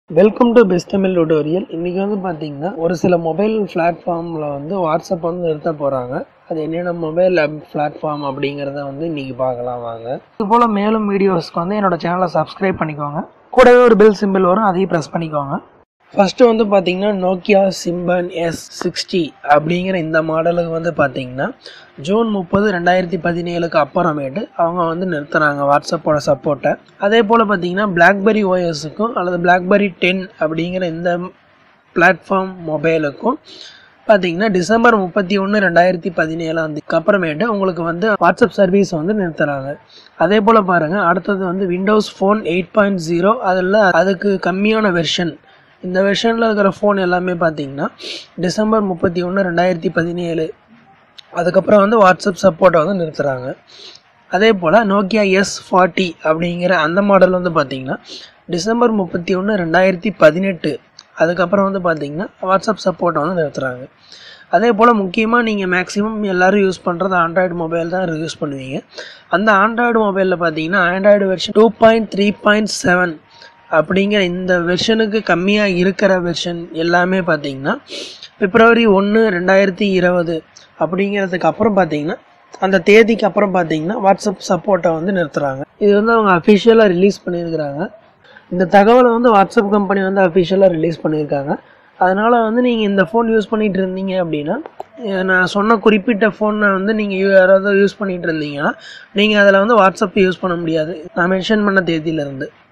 welcome to best Tamil tutorial இன்றைக்கி வந்து பார்த்தீங்கன்னா ஒரு சில மொபைல் பிளாட்ஃபார்மில் வந்து வாட்ஸ்அப் வந்து நிறுத்த போகிறாங்க அது என்னென்ன மொபைல் பிளாட்ஃபார்ம் அப்படிங்கிறத வந்து இன்றைக்கி பார்க்கலாம் வாங்க இது போல் மேலும் வீடியோஸ்க்கு வந்து என்னோட சேனலை சப்ஸ்கிரைப் பண்ணிக்கோங்க கூடவே ஒரு பெல் சிம்பிள் வரும் அதையும் ப்ரெஸ் பண்ணிக்கோங்க ஃபஸ்ட்டு வந்து பார்த்தீங்கன்னா நோக்கியா சிம்பன் எஸ் சிக்ஸ்டி அப்படிங்கிற இந்த மாடலுக்கு வந்து பார்த்தீங்கன்னா ஜூன் முப்பது ரெண்டாயிரத்தி பதினேழுக்கு அப்புறமேட்டு அவங்க வந்து நிறுத்துறாங்க வாட்ஸ்அப்போட சப்போர்ட்டை அதே போல் பார்த்தீங்கன்னா பிளாக்பெரி ஓஎஸுக்கும் அல்லது பிளாக்பெரி டென் அப்படிங்கிற இந்த பிளாட்ஃபார்ம் மொபைலுக்கும் பார்த்தீங்கன்னா டிசம்பர் முப்பத்தி ஒன்று ரெண்டாயிரத்தி பதினேழாம் தேதிக்கு அப்புறமேட்டு உங்களுக்கு வந்து வாட்ஸ்அப் சர்வீஸ் வந்து நிறுத்துறாங்க அதே போல் பாருங்கள் அடுத்தது வந்து Windows phone eight point zero அதில் அதுக்கு கம்மியான வெர்ஷன் இந்த வெர்ஷனில் இருக்கிற ஃபோன் எல்லாமே பார்த்தீங்கன்னா டிசம்பர் முப்பத்தி ஒன்று ரெண்டாயிரத்தி பதினேழு அதுக்கப்புறம் வந்து வாட்ஸ்அப் சப்போர்ட்டை வந்து நிறுத்துகிறாங்க அதே போல் நோக்கியா எஸ் ஃபார்ட்டி அப்படிங்கிற அந்த மாடல் வந்து பார்த்தீங்கன்னா டிசம்பர் முப்பத்தி ஒன்று ரெண்டாயிரத்தி பதினெட்டு அதுக்கப்புறம் வந்து பார்த்தீங்கன்னா வாட்ஸ்அப் சப்போர்ட்டை வந்து நிறுத்துகிறாங்க அதே போல் முக்கியமாக நீங்கள் மேக்ஸிமம் எல்லோரும் யூஸ் பண்ணுறது ஆண்ட்ராய்டு மொபைல் தான் யூஸ் பண்ணுவீங்க அந்த ஆண்ட்ராய்டு மொபைலில் பார்த்தீங்கன்னா Android version two point three point seven அப்படிங்கிற இந்த வெர்ஷனுக்கு கம்மியாக இருக்கிற வெர்ஷன் எல்லாமே பார்த்தீங்கன்னா பிப்ரவரி ஒன்று ரெண்டாயிரத்தி இருபது அப்படிங்கிறதுக்கு அப்புறம் பார்த்தீங்கன்னா அந்த தேதிக்கு அப்புறம் பார்த்தீங்கன்னா வாட்ஸ்அப் சப்போர்ட்டை வந்து நிறுத்துகிறாங்க இது வந்து அவங்க அஃபிஷியலாக ரிலீஸ் பண்ணியிருக்கிறாங்க இந்த தகவலை வந்து வாட்ஸ்அப் கம்பெனி வந்து அஃபிஷியலாக ரிலீஸ் பண்ணியிருக்காங்க அதனால் வந்து நீங்கள் இந்த ஃபோன் யூஸ் பண்ணிகிட்டு இருந்தீங்க அப்படின்னா நான் சொன்ன குறிப்பிட்ட ஃபோனை வந்து நீங்கள் யாராவது யூஸ் பண்ணிகிட்டு இருந்தீங்கன்னா நீங்கள் அதில் வந்து வாட்ஸ்அப் யூஸ் பண்ண முடியாது நான் மென்ஷன் பண்ண தேதியிலேருந்து